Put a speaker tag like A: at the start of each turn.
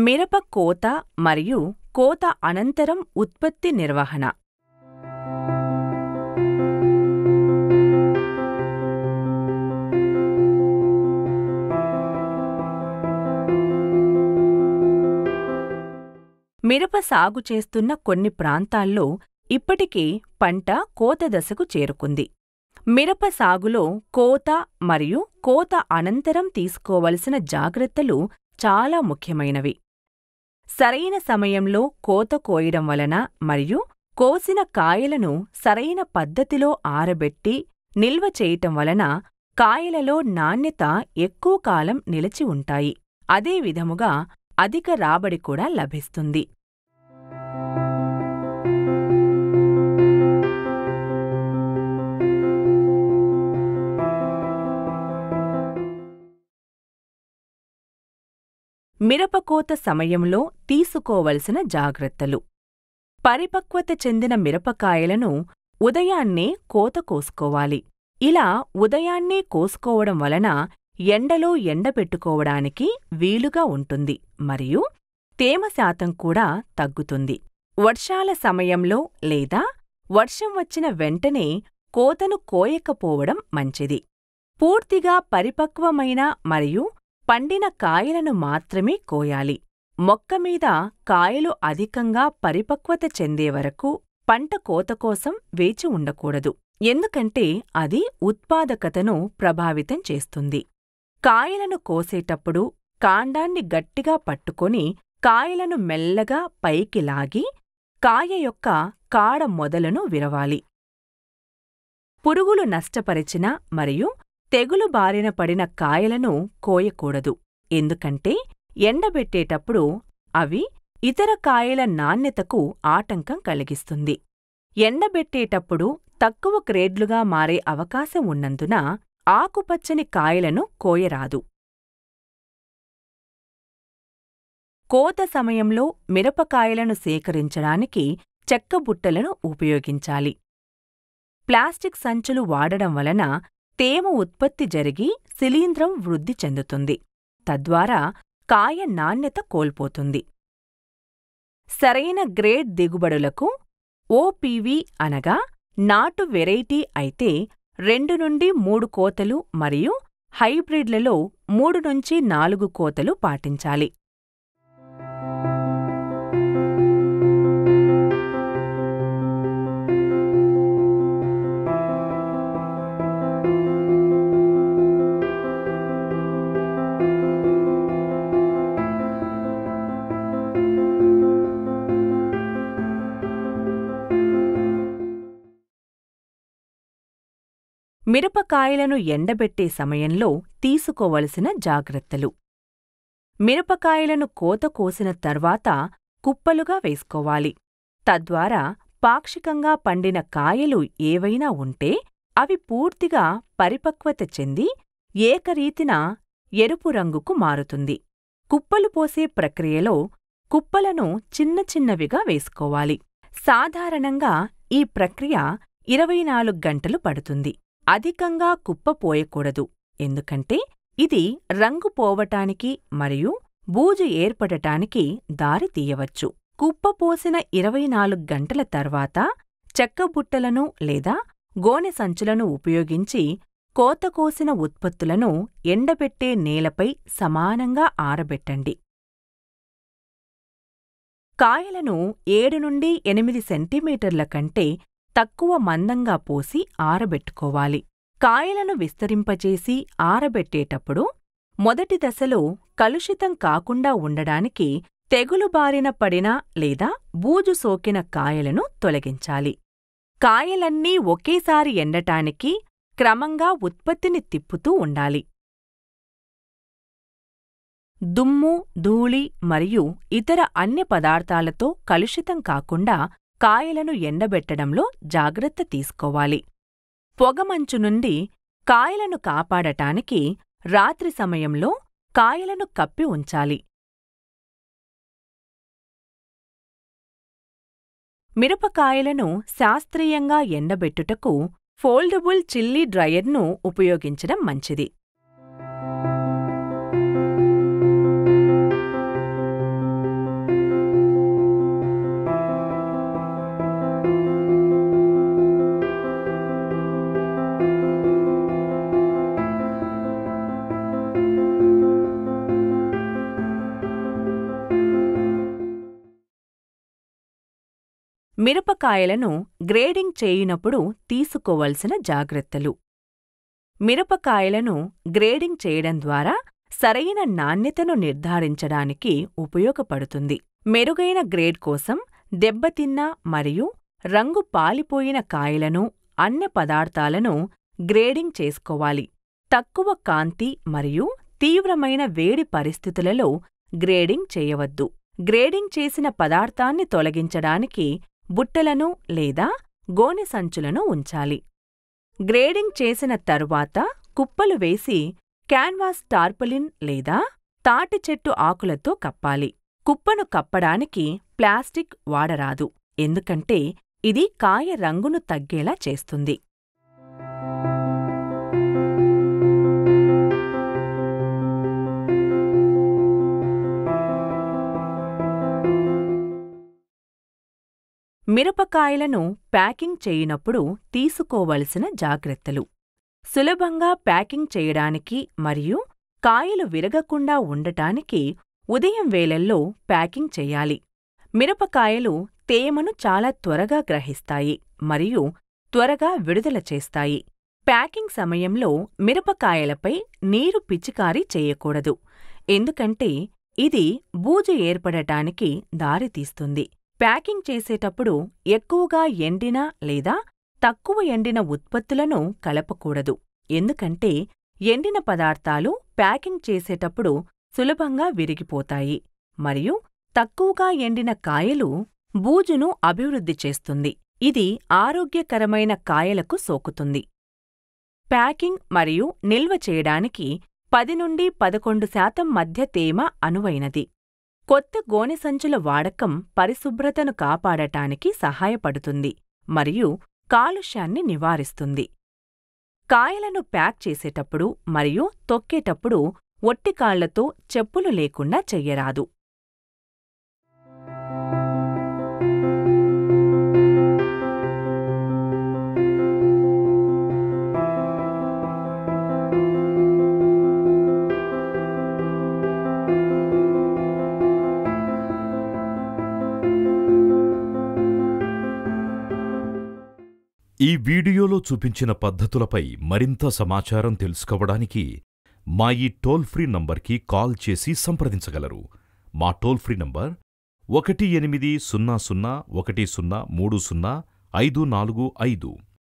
A: మిరప కోత మరియు కోత అనంతరం ఉత్పత్తి నిర్వహణ మిరప సాగు చేస్తున్న కొన్ని ప్రాంతాల్లో ఇప్పటికే పంట కోత దశకు చేరుకుంది మిరప సాగులో కోత మరియు కోత అనంతరం తీసుకోవలసిన జాగ్రత్తలు చాలా ముఖ్యమైనవి సరైన సమయంలో కోత కోయడం వలన మరియు కోసిన కాయలను సరైన పద్ధతిలో ఆరబెట్టి నిల్వ చేయటం వలన కాయలలో నాణ్యత ఎక్కువ కాలం నిలిచి ఉంటాయి అదే విధముగా అధిక రాబడి కూడా లభిస్తుంది మిరపకోత సమయంలో తీసుకోవలసిన జాగ్రత్తలు పరిపక్వత చెందిన మిరపకాయలను ఉదయాన్నే కోత కోసుకోవాలి ఇలా ఉదయాన్నే కోసుకోవడం వలన ఎండలో ఎండబెట్టుకోవడానికి వీలుగా ఉంటుంది మరియు తేమ శాతం కూడా తగ్గుతుంది వర్షాల సమయంలో లేదా వర్షం వచ్చిన వెంటనే కోతను కోయకపోవడం మంచిది పూర్తిగా పరిపక్వమైన మరియు పండిన కాయలను మాత్రమే కోయాలి మొక్క మీద కాయలు అధికంగా పరిపక్వత చెందే వరకు పంట కోత కోసం వేచి ఉండకూడదు ఎందుకంటే అది ఉత్పాదకతను ప్రభావితం చేస్తుంది కాయలను కోసేటప్పుడు కాండాన్ని గట్టిగా పట్టుకొని కాయలను మెల్లగా పైకి లాగి కాయ యొక్క కాడ మొదలను విరవాలి పురుగులు నష్టపరిచిన మరియు తెగులు బారిన పడిన కాయలను కోయకూడదు ఎందుకంటే ఎండబెట్టేటప్పుడు అవి ఇతర కాయల నాణ్యతకు ఆటంకం కలిగిస్తుంది ఎండబెట్టేటప్పుడు తక్కువ గ్రేడ్లుగా మారే అవకాశం ఉన్నందున ఆకుపచ్చని కాయలను కోయరాదు కోత సమయంలో మిరపకాయలను సేకరించడానికి చెక్కబుట్టలను ఉపయోగించాలి ప్లాస్టిక్ సంచులు వాడడం వలన తేమ ఉత్పత్తి జరిగి శిలీంధ్రం వృద్ధి చెందుతుంది తద్వారా కాయ నాణ్యత కోల్పోతుంది సరైన గ్రేడ్ దిగుబడులకు ఓపీవీ అనగా నాటు వెరైటీ అయితే రెండు నుండి మూడు కోతలు మరియు హైబ్రిడ్లలో మూడు నుంచి నాలుగు కోతలు పాటించాలి మిరపకాయలను ఎండబెట్టే సమయంలో తీసుకోవలసిన జాగ్రత్తలు మిరపకాయలను కోత కోసిన తర్వాత కుప్పలుగా వేసుకోవాలి తద్వారా పాక్షికంగా పండిన కాయలు ఏవైనా ఉంటే అవి పూర్తిగా పరిపక్వత చెంది ఏకరీతిన ఎరుపు రంగుకు మారుతుంది కుప్పలు పోసే ప్రక్రియలో కుప్పలను చిన్న చిన్నవిగా వేసుకోవాలి సాధారణంగా ఈ ప్రక్రియ ఇరవై నాలుగు గంటలు పడుతుంది అధికంగా కుప్ప పోయకూడదు ఎందుకంటే ఇది రంగు పోవటానికి మరియు బూజు ఏర్పడటానికి దారి తీయవచ్చు కుప్ప పోసిన ఇరవై నాలుగు గంటల తర్వాత చెక్కబుట్టలను లేదా గోనె సంచులను ఉపయోగించి కోతకోసిన ఉత్పత్తులను ఎండబెట్టే నేలపై సమానంగా ఆరబెట్టండి కాయలను ఏడు నుండి ఎనిమిది సెంటీమీటర్ల కంటే తక్కువ మందంగా పోసి ఆరబెట్టుకోవాలి కాయలను విస్తరింపచేసి ఆరబెట్టేటప్పుడు మొదటి దశలో కలుషితం కాకుండా ఉండడానికి తెగులు బారిన పడిన లేదా బూజు సోకిన కాయలను తొలగించాలి కాయలన్నీ ఒకేసారి ఎండటానికి క్రమంగా ఉత్పత్తిని తిప్పుతూ ఉండాలి దుమ్ము ధూళి మరియు ఇతర అన్య పదార్థాలతో కలుషితం కాకుండా కాయలను ఎండబెట్టడంలో జాగ్రత్త తీసుకోవాలి పొగమంచు నుండి కాయలను కాపాడటానికి రాత్రి సమయంలో కాయలను కప్పి ఉంచాలి మిరపకాయలను శాస్త్రీయంగా ఎండబెట్టుటకు ఫోల్డబుల్ చిల్లీ డ్రయర్ను ఉపయోగించడం మంచిది మిరపకాయలను గ్రేడింగ్ చేయునప్పుడు తీసుకోవలసిన జాగ్రత్తలు మిరపకాయలను గ్రేడింగ్ చేయడం ద్వారా సరైన నాణ్యతను నిర్ధారించడానికి ఉపయోగపడుతుంది మెరుగైన గ్రేడ్ కోసం దెబ్బతిన్న మరియు రంగు పాలిపోయిన కాయలను అన్న పదార్థాలను గ్రేడింగ్ చేసుకోవాలి తక్కువ కాంతి మరియు తీవ్రమైన వేడి పరిస్థితులలో గ్రేడింగ్ చేయవద్దు గ్రేడింగ్ చేసిన పదార్థాన్ని తొలగించడానికి బుట్టలను లేదా గోనె సంచులను ఉంచాలి గ్రేడింగ్ చేసిన తరువాత కుప్పలు వేసి క్యాన్వాస్ టార్పలిన్ లేదా తాటి చెట్టు ఆకులతో కప్పాలి కుప్పను కప్పడానికి ప్లాస్టిక్ వాడరాదు ఎందుకంటే ఇది కాయ రంగును తగ్గేలా చేస్తుంది మిరపకాయలను ప్యాకింగ్ చేయనప్పుడు తీసుకోవలసిన జాగ్రత్తలు సులభంగా ప్యాకింగ్ చేయడానికి మరియు కాయలు విరగకుండా ఉండటానికి ఉదయం వేళల్లో ప్యాకింగ్ చేయాలి మిరపకాయలు తేమను చాలా త్వరగా గ్రహిస్తాయి మరియు త్వరగా విడుదల చేస్తాయి ప్యాకింగ్ సమయంలో మిరపకాయలపై నీరు పిచికారీ చేయకూడదు ఎందుకంటే ఇది బూజు ఏర్పడటానికి దారితీస్తుంది ప్యాకింగ్ చేసేటప్పుడు ఎక్కువగా ఎండిన లేదా తక్కువ ఎండిన ఉత్పత్తులను కలపకూడదు ఎందుకంటే ఎండిన పదార్థాలు ప్యాకింగ్ చేసేటప్పుడు సులభంగా విరిగిపోతాయి మరియు తక్కువగా ఎండిన కాయలు బూజును అభివృద్ధి చేస్తుంది ఇది ఆరోగ్యకరమైన కాయలకు సోకుతుంది ప్యాకింగ్ మరియు నిల్వ చేయడానికి పది నుండి పదకొండు శాతం మధ్య తేమ అనువైనది కొత్త గోనె సంచుల వాడకం పరిశుభ్రతను కాపాడటానికి సహాయపడుతుంది మరియు కాలుష్యాన్ని నివారిస్తుంది కాయలను ప్యాక్ చేసేటప్పుడు మరియు తొక్కేటప్పుడు ఒట్టికాళ్లతో చెప్పులు లేకుండా చెయ్యరాదు
B: ఈ వీడియోలో చూపించిన పద్ధతులపై మరింత సమాచారం తెలుసుకోవడానికి మా ఈ టోల్ ఫ్రీ నంబర్కి కాల్ చేసి సంప్రదించగలరు మా టోల్ ఫ్రీ నంబర్ ఒకటి ఎనిమిది సున్నా సున్నా ఒకటి సున్నా మూడు సున్నా ఐదు నాలుగు ఐదు